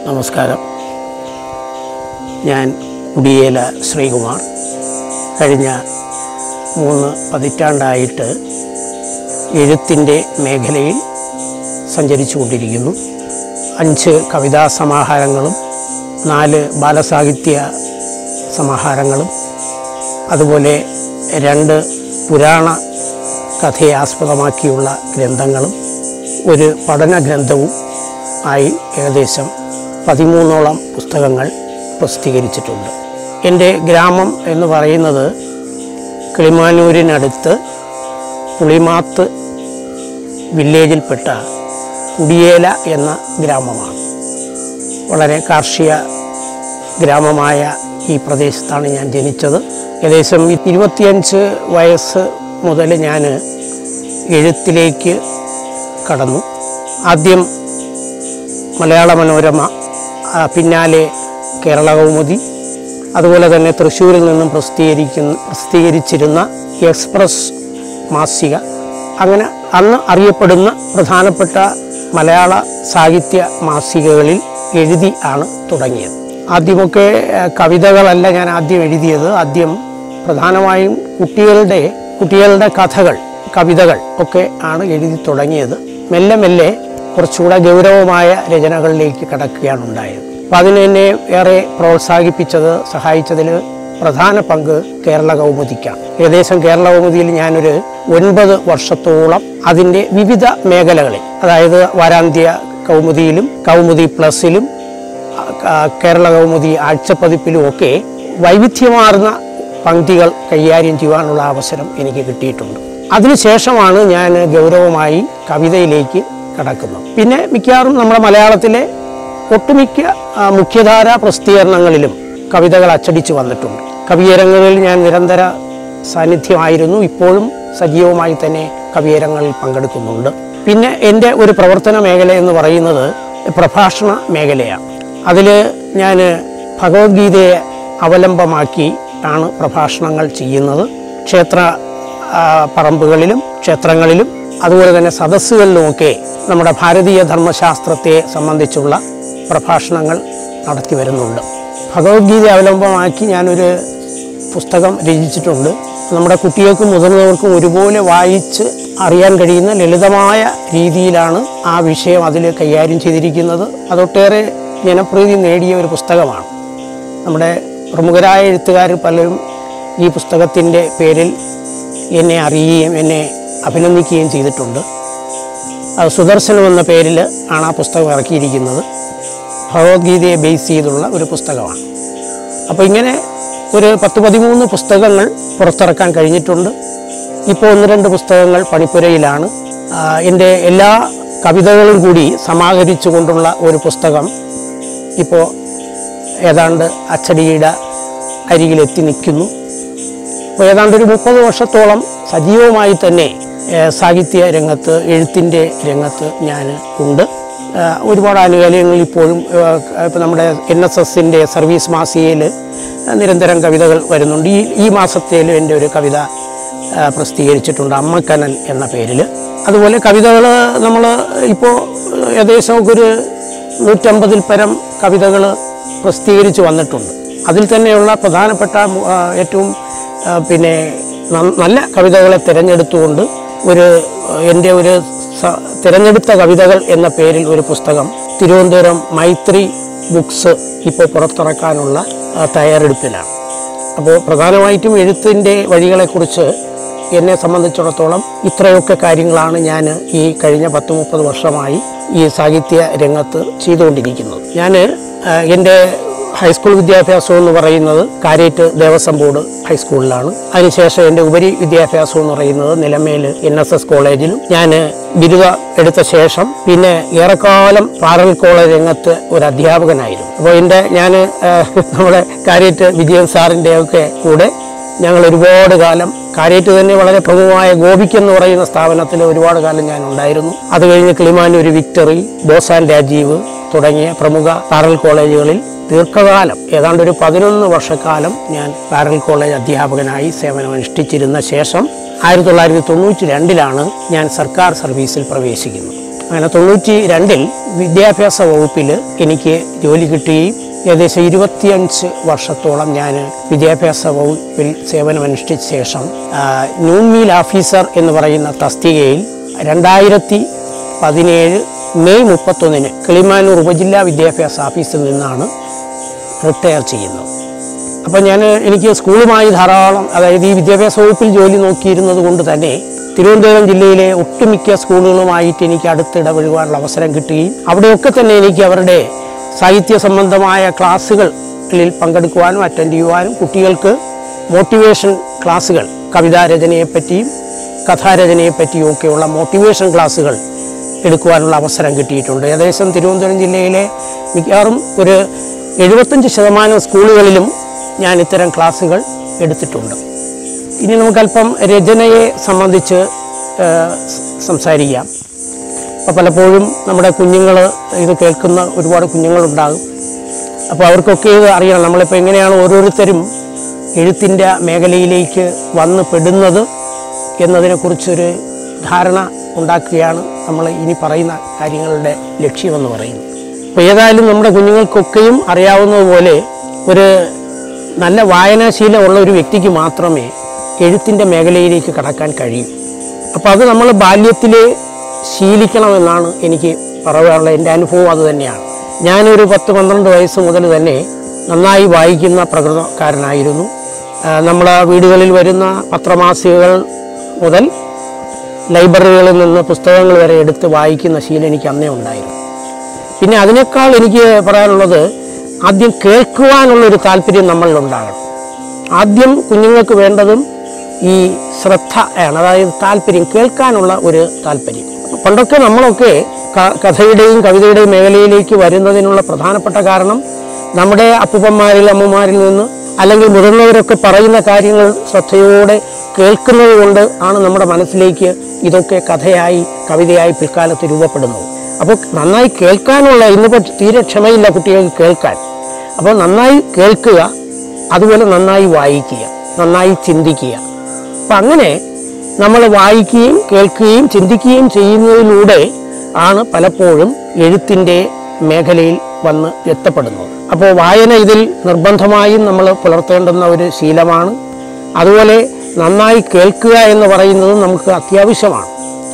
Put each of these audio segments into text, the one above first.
നമസ്കാരം ഞാൻ കുടിയേല ശ്രീകുമാർ കഴിഞ്ഞ മൂന്ന് പതിറ്റാണ്ടായിട്ട് എഴുത്തിൻ്റെ മേഖലയിൽ സഞ്ചരിച്ചു കൊണ്ടിരിക്കുന്നു അഞ്ച് കവിതാ സമാഹാരങ്ങളും നാല് ബാലസാഹിത്യ സമാഹാരങ്ങളും അതുപോലെ രണ്ട് പുരാണ കഥയെ ആസ്പദമാക്കിയുള്ള ഗ്രന്ഥങ്ങളും ഒരു പഠന ഗ്രന്ഥവും ആയി ഏകദേശം പതിമൂന്നോളം പുസ്തകങ്ങൾ പ്രസിദ്ധീകരിച്ചിട്ടുണ്ട് എൻ്റെ ഗ്രാമം എന്ന് പറയുന്നത് കിളിമാനൂരിനടുത്ത് പുളിമാത്ത് വില്ലേജിൽപ്പെട്ട കുടിയേല എന്ന ഗ്രാമമാണ് വളരെ കാർഷിക ഗ്രാമമായ ഈ പ്രദേശത്താണ് ഞാൻ ജനിച്ചത് ഏകദേശം ഇരുപത്തിയഞ്ച് വയസ്സ് മുതൽ ഞാൻ എഴുത്തിലേക്ക് കടന്നു ആദ്യം മലയാള മനോരമ ആ, പിന്നാലെ കേരള കൗമുദി അതുപോലെ തന്നെ തൃശ്ശൂരിൽ നിന്നും പ്രസിദ്ധീകരിക്കുന്ന പ്രസിദ്ധീകരിച്ചിരുന്ന എക്സ്പ്രസ് മാസിക അങ്ങനെ അന്ന് അറിയപ്പെടുന്ന പ്രധാനപ്പെട്ട മലയാള സാഹിത്യ മാസികകളിൽ എഴുതി ആണ് തുടങ്ങിയത് ആദ്യമൊക്കെ ആ, കവിതകളല്ല ഞാൻ ആദ്യം എഴുതിയത് ആദ്യം പ്രധാനമായും കുട്ടികളുടെ കുട്ടികളുടെ കഥകൾ കവിതകൾ ഒക്കെ ആണ് എഴുതി തുടങ്ങിയത് മെല്ലെ മെല്ലെ കുറച്ചുകൂടെ ഗൗരവമായ രചനകളിലേക്ക് കടക്കുകയാണ് ഉണ്ടായത് അപ്പം അതിന് എന്നെ ഏറെ പ്രോത്സാഹിപ്പിച്ചത് സഹായിച്ചതിൽ പ്രധാന പങ്ക് കേരള കൗമുദിക്കാണ് ഏകദേശം കേരള കൗമുദിയിൽ ഞാനൊരു ഒൻപത് വർഷത്തോളം അതിൻ്റെ വിവിധ മേഖലകളിൽ അതായത് വാരാന്ത്യ കൗമുദിയിലും കൗമുദി പ്ലസിലും ആ, കേരള കൗമുദി ആഴ്ചപ്പതിപ്പിലും ഒക്കെ വൈവിധ്യമാർന്ന പങ്ക്തികൾ കൈകാര്യം ചെയ്യുവാനുള്ള അവസരം എനിക്ക് കിട്ടിയിട്ടുണ്ട് അതിനുശേഷമാണ് ഞാൻ ഗൗരവമായി കവിതയിലേക്ക് കടക്കുന്നത് പിന്നെ മിക്കവാറും നമ്മുടെ മലയാളത്തിലെ ഒട്ടുമിക്ക ആ, മുഖ്യധാര പ്രസിദ്ധീകരണങ്ങളിലും കവിതകൾ അച്ചടിച്ചു വന്നിട്ടുണ്ട് കവിയരങ്ങളിൽ ഞാൻ നിരന്തര സാന്നിധ്യമായിരുന്നു ഇപ്പോഴും സജീവമായി തന്നെ കവിയരങ്ങളിൽ പങ്കെടുക്കുന്നുണ്ട് പിന്നെ എൻ്റെ ഒരു പ്രവർത്തന മേഖല എന്ന് പറയുന്നത് പ്രഭാഷണ മേഖലയാണ് അതിൽ ഞാൻ ഭഗവത്ഗീതയെ അവലംബമാക്കി ആണ് പ്രഭാഷണങ്ങൾ ചെയ്യുന്നത് ക്ഷേത്ര ആ, പറമ്പുകളിലും ക്ഷേത്രങ്ങളിലും അതുപോലെ തന്നെ സദസ്സുകളിലുമൊക്കെ നമ്മുടെ ഭാരതീയ ധർമ്മശാസ്ത്രത്തെ സംബന്ധിച്ചുള്ള പ്രഭാഷണങ്ങൾ നടത്തി വരുന്നുണ്ട് ഭഗവത്ഗീത അവലംബമാക്കി ഞാനൊരു പുസ്തകം രചിച്ചിട്ടുണ്ട് നമ്മുടെ കുട്ടികൾക്കും മുതിർന്നവർക്കും ഒരുപോലെ വായിച്ച് അറിയാൻ കഴിയുന്ന ലളിതമായ രീതിയിലാണ് ആ വിഷയം അതിൽ കൈകാര്യം ചെയ്തിരിക്കുന്നത് അതൊട്ടേറെ ജനപ്രീതി നേടിയ ഒരു പുസ്തകമാണ് നമ്മുടെ പ്രമുഖരായ എഴുത്തുകാർ പലരും ഈ പുസ്തകത്തിൻ്റെ പേരിൽ എന്നെ അറിയുകയും എന്നെ അഭിനന്ദിക്കുകയും ചെയ്തിട്ടുണ്ട് അത് സുദർശനം എന്ന പേരിൽ ആണ് ആ പുസ്തകം ഇറക്കിയിരിക്കുന്നത് ഭഗവത്ഗീതയെ ബേസ് ചെയ്തുള്ള ഒരു പുസ്തകമാണ് അപ്പോൾ ഇങ്ങനെ ഒരു പത്ത് പതിമൂന്ന് പുസ്തകങ്ങൾ പുറത്തിറക്കാൻ കഴിഞ്ഞിട്ടുണ്ട് ഇപ്പോൾ ഒന്ന് രണ്ട് പുസ്തകങ്ങൾ പണിപ്പുരയിലാണ് ആ, എൻ്റെ എല്ലാ കവിതകളും കൂടി സമാഹരിച്ചു കൊണ്ടുള്ള ഒരു പുസ്തകം ഇപ്പോൾ ഏതാണ്ട് അച്ചടിയുടെ അരികിലെത്തി നിൽക്കുന്നു അപ്പോൾ ഏതാണ്ട് ഒരു മുപ്പത് വർഷത്തോളം സജീവമായി തന്നെ ഏഹ്, സാഹിത്യ രംഗത്ത് എഴുത്തിൻ്റെ രംഗത്ത് ഞാൻ ഉണ്ട് ഏഹ്, ഒരുപാട് ആനുകാലികങ്ങൾ ഇപ്പോഴും ഇപ്പോൾ നമ്മുടെ എൻ എസ് എസിൻ്റെ സർവീസ് മാസികയിൽ നിരന്തരം കവിതകൾ വരുന്നുണ്ട് ഈ ഈ മാസത്തേലും എൻ്റെ ഒരു കവിത ഏഹ്, പ്രസിദ്ധീകരിച്ചിട്ടുണ്ട് അമ്മക്കനൽ എന്ന പേരിൽ അതുപോലെ കവിതകൾ നമ്മൾ ഇപ്പോൾ ഏകദേശം ഒരു നൂറ്റമ്പതിൽ പരം കവിതകൾ പ്രസിദ്ധീകരിച്ച് വന്നിട്ടുണ്ട് അതിൽ തന്നെയുള്ള പ്രധാനപ്പെട്ട മു- ആ, ഏറ്റവും ആ, പിന്നെ ന- നല്ല കവിതകളെ തിരഞ്ഞെടുത്തുകൊണ്ട് ഒരു ആ, എൻ്റെ ഒരു സ- തിരഞ്ഞെടുത്ത കവിതകൾ എന്ന പേരിൽ ഒരു പുസ്തകം തിരുവനന്തപുരം മൈത്രി ബുക്സ് ഇപ്പോൾ പുറത്തിറക്കാനുള്ള ആ, തയ്യാറെടുപ്പിലാണ് അപ്പോൾ പ്രധാനമായിട്ടും എഴുത്തിൻ്റെ വഴികളെക്കുറിച്ച് എന്നെ സംബന്ധിച്ചിടത്തോളം ഇത്രയൊക്കെ കാര്യങ്ങളാണ് ഞാൻ ഈ കഴിഞ്ഞ പത്ത് മുപ്പത് വർഷമായി ഈ സാഹിത്യ രംഗത്ത് ചെയ്തുകൊണ്ടിരിക്കുന്നത് ഞാൻ എൻ്റെ ഹൈസ്കൂൾ വിദ്യാഭ്യാസം എന്ന് പറയുന്നത് കാരേറ്റ് ദേവസ്വം ബോർഡ് ഹൈസ്കൂളിലാണ് അതിനുശേഷം എൻ്റെ ഉപരി വിദ്യാഭ്യാസം എന്ന് പറയുന്നത് നിലമേൽ എൻ എസ് എസ് കോളേജിലും ഞാൻ ബിരുദ എടുത്ത ശേഷം പിന്നെ ഏറെക്കാലം പാറൽ കോളേജ് രംഗത്ത് ഒരു അധ്യാപകനായിരുന്നു അപ്പോൾ എൻ്റെ ഞാൻ നമ്മുടെ കാരേറ്റ് വിജയൻ സാറിൻ്റെ ഒക്കെ കൂടെ ഞങ്ങൾ ഒരുപാട് കാലം കാര്യേറ്റ് തന്നെ വളരെ പ്രമുഖമായ ഗോപിക്ക് എന്ന് പറയുന്ന സ്ഥാപനത്തിൽ ഒരുപാട് കാലം ഞാൻ ഉണ്ടായിരുന്നു അത് കഴിഞ്ഞ് കിളിമാനൂർ വിക്ടറി ബോസാൻ രാജീവ് തുടങ്ങിയ പ്രമുഖ പാരൽ കോളേജുകളിൽ ദീർഘകാലം ഏതാണ്ട് ഒരു പതിനൊന്ന് വർഷക്കാലം ഞാൻ പാരൽ കോളേജ് അധ്യാപകനായി സേവനമനുഷ്ഠിച്ചിരുന്ന ശേഷം ആയിരത്തി തൊള്ളായിരത്തി തൊണ്ണൂറ്റി രണ്ടിലാണ് ഞാൻ സർക്കാർ സർവീസിൽ പ്രവേശിക്കുന്നത് അങ്ങനെ തൊണ്ണൂറ്റി രണ്ടിൽ വിദ്യാഭ്യാസ വകുപ്പിൽ എനിക്ക് ജോലി കിട്ടുകയും ഏകദേശം ഇരുപത്തിയഞ്ച് വർഷത്തോളം ഞാൻ വിദ്യാഭ്യാസ വകുപ്പിൽ സേവനമനുഷ്ഠിച്ച ശേഷം ആ, ന്യൂൺ മീൽ ഓഫീസർ എന്ന് പറയുന്ന തസ്തികയിൽ രണ്ടായിരത്തി പതിനേഴ് മെയ് മുപ്പത്തൊന്നിന് കിളിമാനൂർ ഉപജില്ലാ വിദ്യാഭ്യാസ ഓഫീസിൽ നിന്നാണ് റിട്ടയർ ചെയ്യുന്നത് അപ്പോൾ ഞാൻ എനിക്ക് സ്കൂളുമായി ധാരാളം അതായത് ഈ വിദ്യാഭ്യാസ വകുപ്പിൽ ജോലി നോക്കിയിരുന്നത് കൊണ്ട് തന്നെ തിരുവനന്തപുരം ജില്ലയിലെ ഒട്ടുമിക്ക സ്കൂളുകളുമായിട്ട് എനിക്ക് അടുത്തിടപഴകുവാനുള്ള അവസരം കിട്ടുകയും അവിടെയൊക്കെ തന്നെ എനിക്ക് അവരുടെ സാഹിത്യ സംബന്ധമായ ക്ലാസ്സുകളിൽ പങ്കെടുക്കുവാനും അറ്റൻഡ് ചെയ്യുവാനും കുട്ടികൾക്ക് മോട്ടിവേഷൻ ക്ലാസ്സുകൾ കവിതാരചനയെപ്പറ്റിയും കഥാരചനയെപ്പറ്റിയും ഒക്കെയുള്ള മോട്ടിവേഷൻ ക്ലാസ്സുകൾ എടുക്കുവാനുള്ള അവസരം കിട്ടിയിട്ടുണ്ട് ഏകദേശം തിരുവനന്തപുരം ജില്ലയിലെ മിക്കവാറും ഒരു എഴുപത്തഞ്ച് ശതമാനം സ്കൂളുകളിലും ഞാൻ ഇത്തരം ക്ലാസ്സുകൾ എടുത്തിട്ടുണ്ട് ഇനി നമുക്കല്പം രചനയെ സംബന്ധിച്ച് ആ, സ് സംസാരിക്കാം അപ്പോൾ പലപ്പോഴും നമ്മുടെ കുഞ്ഞുങ്ങൾ ഇത് കേൾക്കുന്ന ഒരുപാട് കുഞ്ഞുങ്ങളുണ്ടാകും അപ്പോൾ അവർക്കൊക്കെ ഇത് അറിയണം നമ്മളിപ്പോൾ എങ്ങനെയാണ് ഓരോരുത്തരും എഴുത്തിൻ്റെ മേഖലയിലേക്ക് വന്ന് പെടുന്നത് എന്നതിനെക്കുറിച്ചൊരു ധാരണ ഉണ്ടാക്കുകയാണ് നമ്മൾ ഇനി പറയുന്ന കാര്യങ്ങളുടെ ലക്ഷ്യമെന്ന് പറയുന്നത് അപ്പോൾ ഏതായാലും നമ്മുടെ കുഞ്ഞുങ്ങൾക്കൊക്കെയും അറിയാവുന്നതുപോലെ ഒരു നല്ല വായനാശീലമുള്ള ഒരു വ്യക്തിക്ക് മാത്രമേ എഴുത്തിൻ്റെ മേഖലയിലേക്ക് കടക്കാൻ കഴിയൂ അപ്പോൾ അത് നമ്മൾ ബാല്യത്തിലേ ശീലിക്കണമെന്നാണ് എനിക്ക് പറയാനുള്ള എൻ്റെ അനുഭവം അത് തന്നെയാണ് ഞാനൊരു പത്ത് പന്ത്രണ്ട് വയസ്സ് മുതൽ തന്നെ നന്നായി വായിക്കുന്ന പ്രകൃതക്കാരനായിരുന്നു നമ്മളെ വീടുകളിൽ വരുന്ന പത്രമാസികകൾ മുതൽ ലൈബ്രറികളിൽ നിന്ന് പുസ്തകങ്ങൾ വരെ എടുത്ത് വായിക്കുന്ന ശീലം എനിക്ക് അന്നേ ഉണ്ടായിരുന്നു പിന്നെ അതിനേക്കാൾ എനിക്ക് പറയാനുള്ളത് ആദ്യം കേൾക്കുവാനുള്ളൊരു താല്പര്യം നമ്മളിലുണ്ടാകണം ആദ്യം കുഞ്ഞുങ്ങൾക്ക് വേണ്ടതും ഈ ശ്രദ്ധ ആണ് അതായത് താല്പര്യം കേൾക്കാനുള്ള ഒരു താല്പര്യം പണ്ടൊക്കെ നമ്മളൊക്കെ ക- കഥയുടെയും കവിതയുടെയും മേഖലയിലേക്ക് വരുന്നതിനുള്ള പ്രധാനപ്പെട്ട കാരണം നമ്മുടെ അപ്പൂപ്പന്മാരിൽ അമ്മമാരിൽ നിന്ന് അല്ലെങ്കിൽ മുതിർന്നവരൊക്കെ പറയുന്ന കാര്യങ്ങൾ ശ്രദ്ധയോടെ കേൾക്കുന്നത് കൊണ്ട് ആണ് നമ്മുടെ മനസ്സിലേക്ക് ഇതൊക്കെ കഥയായി കവിതയായി പിൽക്കാലത്ത് രൂപപ്പെടുന്നത് അപ്പോൾ നന്നായി കേൾക്കാനുള്ള ഇന്നിപ്പോൾ തീരെ ക്ഷമയില്ല കുട്ടികൾക്ക് കേൾക്കാൻ അപ്പോൾ നന്നായി കേൾക്കുക അതുപോലെ നന്നായി വായിക്കുക നന്നായി ചിന്തിക്കുക അപ്പം അങ്ങനെ നമ്മൾ വായിക്കുകയും കേൾക്കുകയും ചിന്തിക്കുകയും ചെയ്യുന്നതിലൂടെ ആണ് പലപ്പോഴും എഴുത്തിൻ്റെ മേഖലയിൽ വന്ന് എത്തപ്പെടുന്നത് അപ്പോൾ വായന ഇതിൽ നിർബന്ധമായും നമ്മൾ പുലർത്തേണ്ടുന്ന ഒരു ശീലമാണ് അതുപോലെ നന്നായി കേൾക്കുക എന്ന് പറയുന്നത് നമുക്ക് അത്യാവശ്യമാണ്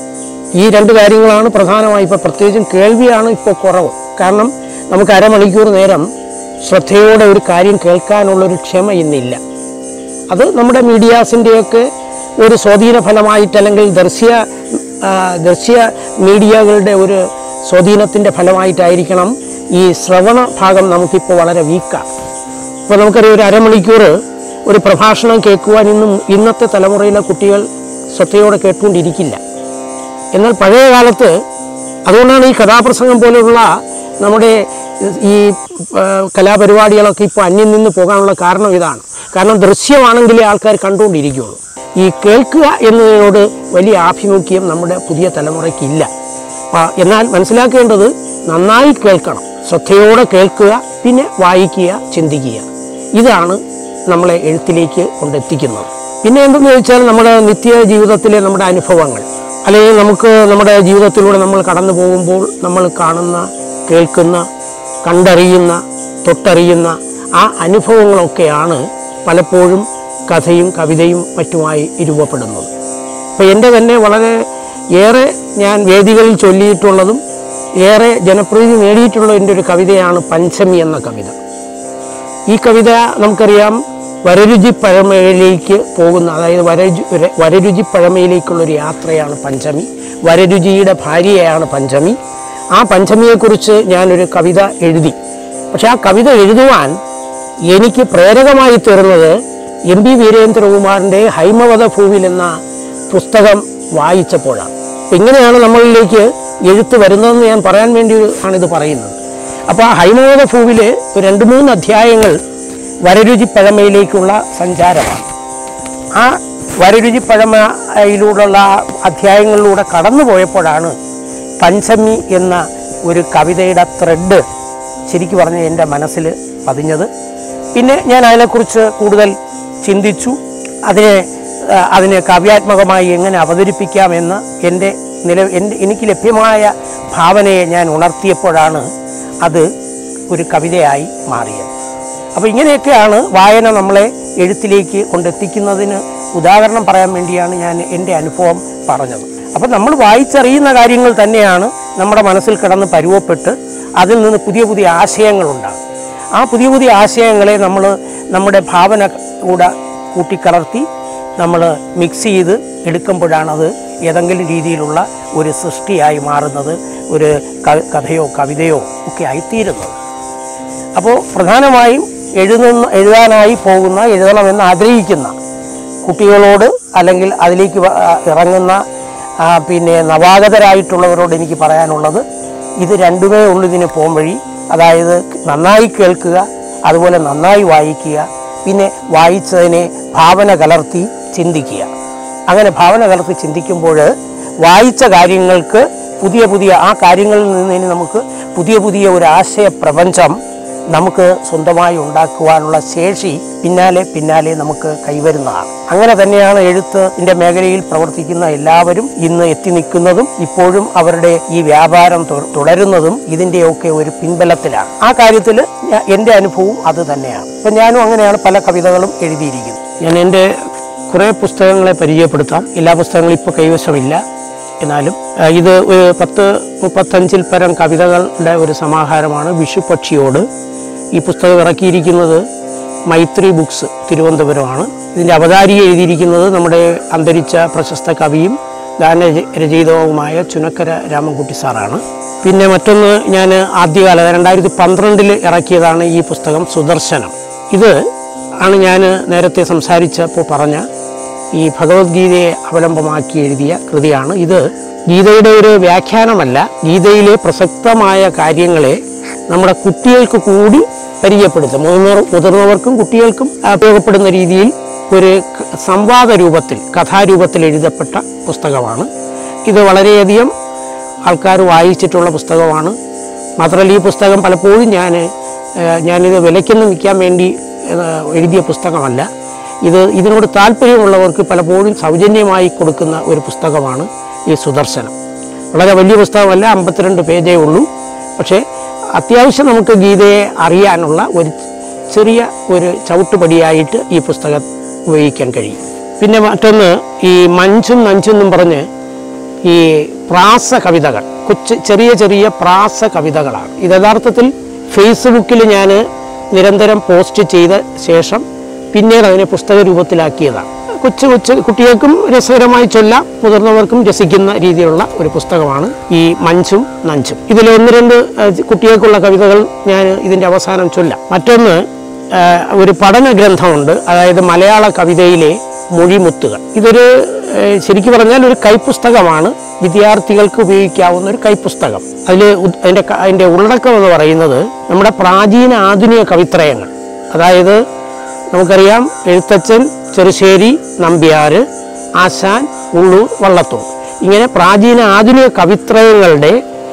ഈ രണ്ട് കാര്യങ്ങളാണ് പ്രധാനമായി ഇപ്പോൾ പ്രത്യേകിച്ചും കേൾവിയാണ് ഇപ്പോൾ കുറവ് കാരണം നമുക്ക് അരമണിക്കൂർ നേരം ശ്രദ്ധയോടെ ഒരു കാര്യം കേൾക്കാനുള്ളൊരു ക്ഷമ ഇന്നില്ല അത് നമ്മുടെ മീഡിയാസിൻ്റെയൊക്കെ ഒരു സ്വാധീന ഫലമായിട്ട് അല്ലെങ്കിൽ ദൃശ്യ ആ, ദൃശ്യ മീഡിയകളുടെ ഒരു സ്വാധീനത്തിൻ്റെ ഫലമായിട്ടായിരിക്കണം ഈ ശ്രവണ ഭാഗം നമുക്കിപ്പോൾ വളരെ വീക്കാണ് ഇപ്പോൾ നമുക്കറിയാം ഒരു അരമണിക്കൂർ ഒരു പ്രഭാഷണം കേൾക്കുവാൻ ഇന്നും ഇന്നത്തെ തലമുറയിലെ കുട്ടികൾ ശ്രദ്ധയോടെ കേട്ടുകൊണ്ടിരിക്കില്ല എന്നാൽ പഴയ കാലത്ത് അതുകൊണ്ടാണ് ഈ കഥാപ്രസംഗം പോലെയുള്ള നമ്മുടെ ഈ ആ, കലാപരിപാടികളൊക്കെ ഇപ്പോൾ അന്യം നിന്ന് പോകാനുള്ള കാരണം ഇതാണ് കാരണം ദൃശ്യമാണെങ്കിലേ ആൾക്കാർ കണ്ടുകൊണ്ടിരിക്കുകയുള്ളൂ ഈ കേൾക്കുക എന്നതിനോട് വലിയ ആഭിമുഖ്യം നമ്മുടെ പുതിയ തലമുറയ്ക്കില്ല ആ, എന്നാൽ മനസ്സിലാക്കേണ്ടത് നന്നായി കേൾക്കണം ശ്രദ്ധയോടെ കേൾക്കുക പിന്നെ വായിക്കുക ചിന്തിക്കുക ഇതാണ് നമ്മളെ എഴുത്തിലേക്ക് കൊണ്ടെത്തിക്കുന്നത് പിന്നെ എന്തെന്ന് ചോദിച്ചാൽ നമ്മുടെ നിത്യ ജീവിതത്തിലെ നമ്മുടെ അനുഭവങ്ങൾ അല്ലെങ്കിൽ നമുക്ക് നമ്മുടെ ജീവിതത്തിലൂടെ നമ്മൾ കടന്നു പോകുമ്പോൾ നമ്മൾ കാണുന്ന കേൾക്കുന്ന കണ്ടറിയുന്ന തൊട്ടറിയുന്ന ആ അനുഭവങ്ങളൊക്കെയാണ് പലപ്പോഴും കഥയും കവിതയും മറ്റുമായി രൂപപ്പെടുന്നത് അപ്പോൾ എൻ്റെ തന്നെ വളരെ ഏറെ ഞാൻ വേദികളിൽ ചൊല്ലിയിട്ടുള്ളതും ഏറെ ജനപ്രീതി നേടിയിട്ടുള്ള എൻ്റെ ഒരു കവിതയാണ് പഞ്ചമി എന്ന കവിത ഈ കവിത നമുക്കറിയാം വരരുചി പഴമയിലേക്ക് പോകുന്ന അതായത് വരരുചി വരരുചി പഴമയിലേക്കുള്ളൊരു യാത്രയാണ് പഞ്ചമി വരരുചിയുടെ ഭാര്യയാണ് പഞ്ചമി ആ പഞ്ചമിയെക്കുറിച്ച് ഞാനൊരു കവിത എഴുതി പക്ഷെ ആ കവിത എഴുതുവാൻ എനിക്ക് പ്രേരകമായി തീർന്നത് എം പി വീരേന്ദ്രകുമാറിൻ്റെ ഹൈമവത ഭൂവിൽ എന്ന പുസ്തകം വായിച്ചപ്പോഴാണ് അപ്പം ഇങ്ങനെയാണ് നമ്മളിലേക്ക് എഴുത്ത് വരുന്നതെന്ന് ഞാൻ പറയാൻ വേണ്ടി ആണിത് പറയുന്നത് അപ്പോൾ ആ ഹൈമവത ഭൂവിൽ രണ്ട് മൂന്ന് അധ്യായങ്ങൾ വരരുചി പഴമയിലേക്കുള്ള സഞ്ചാരമാണ് ആ വരരുചി പഴമയിലൂടെയുള്ള അധ്യായങ്ങളിലൂടെ കടന്നു പോയപ്പോഴാണ് പഞ്ചമി എന്ന ഒരു കവിതയുടെ ത്രെഡ് ശരിക്കു പറഞ്ഞ് എൻ്റെ മനസ്സിൽ പതിഞ്ഞത് പിന്നെ ഞാൻ അതിനെക്കുറിച്ച് കൂടുതൽ ചിന്തിച്ചു അതിനെ ആ, അതിനെ കാവ്യാത്മകമായി എങ്ങനെ അവതരിപ്പിക്കാമെന്ന് എൻ്റെ നില എൻ്റെ എനിക്ക് ലഭ്യമായ ഭാവനയെ ഞാൻ ഉണർത്തിയപ്പോഴാണ് അത് ഒരു കവിതയായി മാറിയത് അപ്പോൾ ഇങ്ങനെയൊക്കെയാണ് വായന നമ്മളെ എഴുത്തിലേക്ക് കൊണ്ടെത്തിക്കുന്നതിന് ഉദാഹരണം പറയാൻ വേണ്ടിയാണ് ഞാൻ എൻ്റെ അനുഭവം പറഞ്ഞത് അപ്പോൾ നമ്മൾ വായിച്ചറിയുന്ന കാര്യങ്ങൾ തന്നെയാണ് നമ്മുടെ മനസ്സിൽ കിടന്ന് പരുവപ്പെട്ട് അതിൽ നിന്ന് പുതിയ പുതിയ ആശയങ്ങളുണ്ടാകും ആ പുതിയ പുതിയ ആശയങ്ങളെ നമ്മൾ നമ്മുടെ ഭാവന കൂടെ കൂട്ടിക്കലർത്തി നമ്മൾ മിക്സ് ചെയ്ത് എടുക്കുമ്പോഴാണ് അത് ഏതെങ്കിലും രീതിയിലുള്ള ഒരു സൃഷ്ടിയായി മാറുന്നത് ഒരു ക- കഥയോ കവിതയോ ഒക്കെ ആയിത്തീരുന്നത് അപ്പോൾ പ്രധാനമായും എഴുതുന്ന എഴുതാനായി പോകുന്ന എഴുതണമെന്ന് ആഗ്രഹിക്കുന്ന കുട്ടികളോട് അല്ലെങ്കിൽ അതിലേക്ക് വ- ആ, ഇറങ്ങുന്ന ആ, പിന്നെ നവാഗതരായിട്ടുള്ളവരോട് എനിക്ക് പറയാനുള്ളത് ഇത് രണ്ടുമേ ഉള്ളൂ ഇതിന് പോം വഴി അതായത് നന്നായി കേൾക്കുക അതുപോലെ നന്നായി വായിക്കുക പിന്നെ വായിച്ചതിനെ ഭാവന കലർത്തി ചിന്തിക്കുക അങ്ങനെ ഭാവന കലർത്തി ചിന്തിക്കുമ്പോൾ വായിച്ച കാര്യങ്ങൾക്ക് പുതിയ പുതിയ ആ കാര്യങ്ങളിൽ നിന്ന് ഇനി നമുക്ക് പുതിയ പുതിയ ഒരു ആശയ പ്രപഞ്ചം നമുക്ക് സ്വന്തമായി ഉണ്ടാക്കുവാനുള്ള ശേഷി പിന്നാലെ പിന്നാലെ നമുക്ക് കൈവരുന്നതാണ് അങ്ങനെ തന്നെയാണ് എഴുത്തിന്റെ മേഖലയിൽ പ്രവർത്തിക്കുന്ന എല്ലാവരും ഇന്ന് എത്തി നിൽക്കുന്നതും ഇപ്പോഴും അവരുടെ ഈ വ്യാപാരം തു- തുടരുന്നതും ഇതിൻ്റെയൊക്കെ ഒരു പിൻബലത്തിലാണ് ആ കാര്യത്തിൽ എൻ്റെ അനുഭവവും അത് തന്നെയാണ് ഇപ്പം ഞാനും അങ്ങനെയാണ് പല കവിതകളും എഴുതിയിരിക്കുന്നത് ഞാൻ എൻ്റെ കുറേ പുസ്തകങ്ങളെ പരിചയപ്പെടുത്താം എല്ലാ പുസ്തകങ്ങളും ഇപ്പോൾ കൈവശമില്ല എന്നാലും ആ, ഇത് ഒരു പത്ത് മുപ്പത്തഞ്ചിൽ പരം കവിതകളുടെ ഒരു സമാഹാരമാണ് വിഷുപക്ഷിയോട് ഈ പുസ്തകം ഇറക്കിയിരിക്കുന്നത് മൈത്രി ബുക്സ് തിരുവനന്തപുരമാണ് ഇതിൻ്റെ അവതാരി എഴുതിയിരിക്കുന്നത് നമ്മുടെ അന്തരിച്ച പ്രശസ്ത കവിയും ഗാനരചയിതാവുമായ ചുനക്കര രാമൻകുട്ടി സാറാണ് പിന്നെ മറ്റൊന്ന് ഞാൻ ആദ്യകാല രണ്ടായിരത്തി പന്ത്രണ്ടിൽ ഇറക്കിയതാണ് ഈ പുസ്തകം സുദർശനം ഇത് ആണ് ഞാൻ നേരത്തെ സംസാരിച്ചപ്പോൾ പറഞ്ഞ ഈ ഭഗവത്ഗീതയെ അവലംബമാക്കി എഴുതിയ കൃതിയാണ് ഇത് ഗീതയുടെ ഒരു വ്യാഖ്യാനമല്ല ഗീതയിലെ പ്രസക്തമായ കാര്യങ്ങളെ നമ്മുടെ കുട്ടികൾക്ക് കൂടി പരിചയപ്പെടുത്തും മുതിർന്നവർ മുതിർന്നവർക്കും കുട്ടികൾക്കും ഉപയോഗപ്പെടുന്ന രീതിയിൽ ഒരു ക- സംവാദ രൂപത്തിൽ കഥാരൂപത്തിൽ എഴുതപ്പെട്ട പുസ്തകമാണ് ഇത് വളരെയധികം ആൾക്കാർ വായിച്ചിട്ടുള്ള പുസ്തകമാണ് മാത്രമല്ല ഈ പുസ്തകം പലപ്പോഴും ഞാൻ ഞാനിത് വിലയ്ക്കൊന്നും വിൽക്കാൻ വേണ്ടി ഏഹ്, എഴുതിയ പുസ്തകമല്ല ഇത് ഇതിനോട് താല്പര്യമുള്ളവർക്ക് പലപ്പോഴും സൗജന്യമായി കൊടുക്കുന്ന ഒരു പുസ്തകമാണ് ഈ സുദർശനം വളരെ വലിയ പുസ്തകമല്ല അമ്പത്തിരണ്ട് പേജേ ഉള്ളൂ പക്ഷേ അത്യാവശ്യം നമുക്ക് ഗീതയെ അറിയാനുള്ള ഒരു ചെറിയ ഒരു ചവിട്ടുപടിയായിട്ട് ഈ പുസ്തകം ഉപയോഗിക്കാൻ കഴിയും പിന്നെ മറ്റൊന്ന് ഈ മഞ്ചും നഞ്ചും എന്നും പറഞ്ഞ് ഈ പ്രാസ കവിതകൾ കൊച്ചു ചെറിയ ചെറിയ പ്രാസ കവിതകളാണ് ഇത് യഥാർത്ഥത്തിൽ ഫേസ്ബുക്കിൽ ഞാൻ നിരന്തരം പോസ്റ്റ് ചെയ്ത ശേഷം പിന്നീട് അതിനെ പുസ്തക രൂപത്തിലാക്കിയതാണ് കൊച്ചു കൊച്ചു കുട്ടികൾക്കും രസകരമായി ചൊല്ലാം മുതിർന്നവർക്കും രസിക്കുന്ന രീതിയിലുള്ള ഒരു പുസ്തകമാണ് ഈ മഞ്ചും നഞ്ചും ഇതിൽ ഒന്ന് രണ്ട് ഏഹ്, കുട്ടികൾക്കുള്ള കവിതകൾ ഞാൻ ഇതിൻ്റെ അവസാനം ചൊല്ലാം മറ്റൊന്ന് ഏഹ്, ഒരു പഠന ഗ്രന്ഥമുണ്ട് അതായത് മലയാള കവിതയിലെ മൊഴിമുത്തുകൾ ഇതൊരു ഏഹ്, ശരിക്കും പറഞ്ഞാൽ ഒരു കൈപ്പുസ്തകമാണ് വിദ്യാർത്ഥികൾക്ക് ഉപയോഗിക്കാവുന്ന ഒരു കൈപ്പുസ്തകം അതിൽ അതിൻ്റെ ക- അതിൻ്റെ ഉള്ളടക്കം എന്ന് പറയുന്നത് നമ്മുടെ പ്രാചീന ആധുനിക കവിത്രയങ്ങൾ അതായത് നമുക്കറിയാം എഴുത്തച്ഛൻ ചെറുശ്ശേരി നമ്പ്യാര് ആശാൻ ഉള്ളൂർ വള്ളത്തോൾ ഇങ്ങനെ പ്രാചീന ആധുനിക കവിത്രയങ്ങളുടെ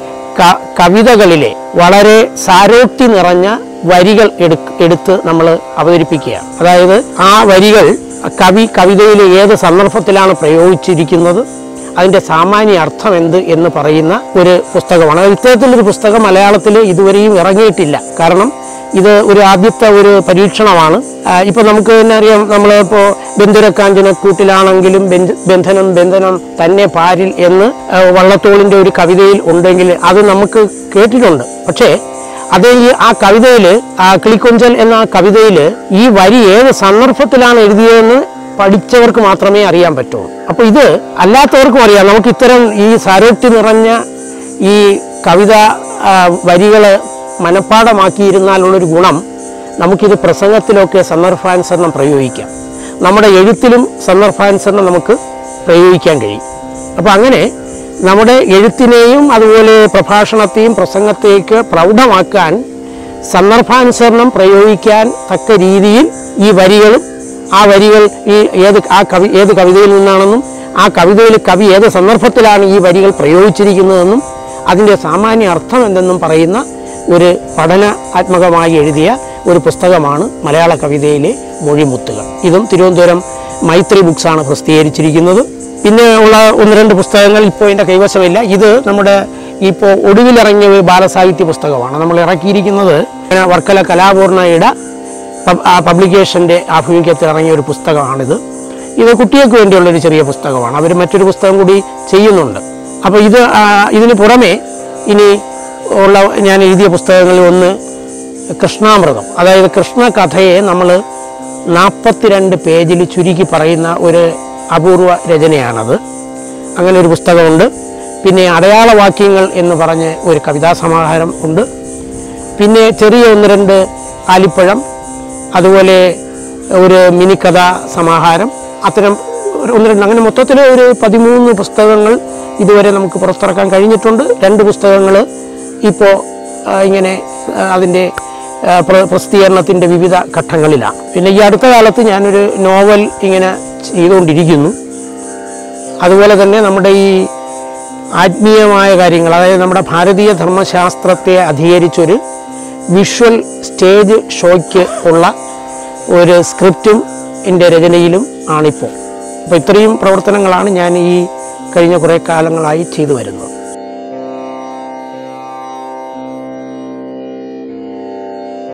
ക- കവിതകളിലെ വളരെ സാരോക്തി നിറഞ്ഞ വരികൾ എടു എടുത്ത് നമ്മൾ അവതരിപ്പിക്കുകയാണ് അതായത് ആ വരികൾ കവി കവിതയിലെ ഏത് സന്ദർഭത്തിലാണ് പ്രയോഗിച്ചിരിക്കുന്നത് അതിൻ്റെ സാമാന്യ അർത്ഥം എന്ത് എന്ന് പറയുന്ന ഒരു പുസ്തകമാണ് അത് ഇത്തരത്തിലൊരു പുസ്തകം മലയാളത്തിൽ ഇതുവരെയും ഇറങ്ങിയിട്ടില്ല കാരണം ഇത് ഒരു ആദ്യത്തെ ഒരു പരീക്ഷണമാണ് ആ, ഇപ്പൊ നമുക്ക് തന്നെ അറിയാം നമ്മളിപ്പോൾ ബന്ധുരക്കാഞ്ചന കൂട്ടിലാണെങ്കിലും ബന്ധ- ബന്ധനം ബന്ധനം തന്നെ പാരിൽ എന്ന് ആ, വള്ളത്തോളിന്റെ ഒരു കവിതയിൽ ഉണ്ടെങ്കിൽ അത് നമുക്ക് കേട്ടിട്ടുണ്ട് പക്ഷേ അത് ഈ ആ കവിതയിൽ ആ കിളിക്കൊഞ്ചൽ എന്ന ആ കവിതയിൽ ഈ വരി ഏത് സന്ദർഭത്തിലാണ് എഴുതിയതെന്ന് പഠിച്ചവർക്ക് മാത്രമേ അറിയാൻ പറ്റുള്ളൂ അപ്പോൾ ഇത് അല്ലാത്തവർക്കും അറിയാം നമുക്ക് ഇത്തരം ഈ സാരോക്തി നിറഞ്ഞ ഈ കവിത വരികൾ മനഃപ്പാടമാക്കിയിരുന്നാലുള്ളൊരു ഗുണം നമുക്കിത് പ്രസംഗത്തിലൊക്കെ സന്ദർഭാനുസരണം പ്രയോഗിക്കാം നമ്മുടെ എഴുത്തിലും സന്ദർഭാനുസരണം നമുക്ക് പ്രയോഗിക്കാൻ കഴിയും അപ്പോൾ അങ്ങനെ നമ്മുടെ എഴുത്തിനെയും അതുപോലെ പ്രഭാഷണത്തെയും പ്രസംഗത്തേക്ക് പ്രൗഢമാക്കാൻ സന്ദർഭാനുസരണം പ്രയോഗിക്കാൻ തക്ക രീതിയിൽ ഈ വരികളും ആ വരികൾ ഈ ഏത് ആ കവി ഏത് കവിതയിൽ നിന്നാണെന്നും ആ കവിതയിൽ കവി ഏത് സന്ദർഭത്തിലാണ് ഈ വരികൾ പ്രയോഗിച്ചിരിക്കുന്നതെന്നും അതിൻ്റെ സാമാന്യ അർത്ഥം എന്തെന്നും പറയുന്ന ഒരു പഠനാത്മകമായി എഴുതിയ ഒരു പുസ്തകമാണ് മലയാള കവിതയിലെ മൊഴിമുത്തുകൾ ഇതും തിരുവനന്തപുരം മൈത്രി ബുക്സാണ് പ്രസിദ്ധീകരിച്ചിരിക്കുന്നത് പിന്നെ ഉള്ള ഒന്ന് രണ്ട് പുസ്തകങ്ങൾ ഇപ്പോൾ എൻ്റെ കൈവശമില്ല ഇത് നമ്മുടെ ഇപ്പോൾ ഒടുവിലിറങ്ങിയ ഒരു ബാലസാഹിത്യ പുസ്തകമാണ് നമ്മൾ ഇറക്കിയിരിക്കുന്നത് വർക്കല കലാപൂർണയുടെ പബ്- ആ പബ്ലിക്കേഷൻ്റെ ആഭിമുഖ്യത്തിൽ ഇറങ്ങിയ ഒരു പുസ്തകമാണിത് ഇത് കുട്ടികൾക്ക് വേണ്ടിയുള്ളൊരു ചെറിയ പുസ്തകമാണ് അവർ മറ്റൊരു പുസ്തകം കൂടി ചെയ്യുന്നുണ്ട് അപ്പോൾ ഇത് ആ, ഇതിന് പുറമെ ഇനി ഉള്ള ഞാൻ എഴുതിയ പുസ്തകങ്ങളിൽ ഒന്ന് കൃഷ്ണാമൃതം അതായത് കൃഷ്ണ കഥയെ നമ്മൾ നാൽപ്പത്തിരണ്ട് പേജിൽ ചുരുക്കി പറയുന്ന ഒരു അപൂർവ രചനയാണത് അങ്ങനെ ഒരു പുസ്തകമുണ്ട് പിന്നെ അടയാളവാക്യങ്ങൾ എന്ന് പറഞ്ഞ് ഒരു കവിതാ സമാഹാരം ഉണ്ട് പിന്നെ ചെറിയ ഒന്ന് രണ്ട് ആലിപ്പഴം അതുപോലെ ഒരു മിനിക്കഥ സമാഹാരം അത്തരം ഒരു ഒന്ന് രണ്ട് അങ്ങനെ മൊത്തത്തിൽ ഒരു പതിമൂന്ന് പുസ്തകങ്ങൾ ഇതുവരെ നമുക്ക് പുറത്തിറക്കാൻ കഴിഞ്ഞിട്ടുണ്ട് രണ്ട് പുസ്തകങ്ങൾ ഇപ്പോൾ ഇങ്ങനെ ആ, അതിൻ്റെ ആ, പ്ര- പ്രസിദ്ധീകരണത്തിൻ്റെ വിവിധ ഘട്ടങ്ങളിലാണ് പിന്നെ ഈ അടുത്ത കാലത്ത് ഞാനൊരു നോവൽ ഇങ്ങനെ ചെയ്തുകൊണ്ടിരിക്കുന്നു അതുപോലെ തന്നെ നമ്മുടെ ഈ ആത്മീയമായ കാര്യങ്ങൾ അതായത് നമ്മുടെ ഭാരതീയ ധർമ്മശാസ്ത്രത്തെ അധികരിച്ചൊരു വിഷ്വൽ സ്റ്റേജ് ഷോയ്ക്ക് ഉള്ള ഒരു സ്ക്രിപ്റ്റും എൻ്റെ രചനയിലും ആണിപ്പോൾ അപ്പോൾ ഇത്രയും പ്രവർത്തനങ്ങളാണ് ഞാൻ ഈ കഴിഞ്ഞ കുറേ കാലങ്ങളായി ചെയ്തു വരുന്നത്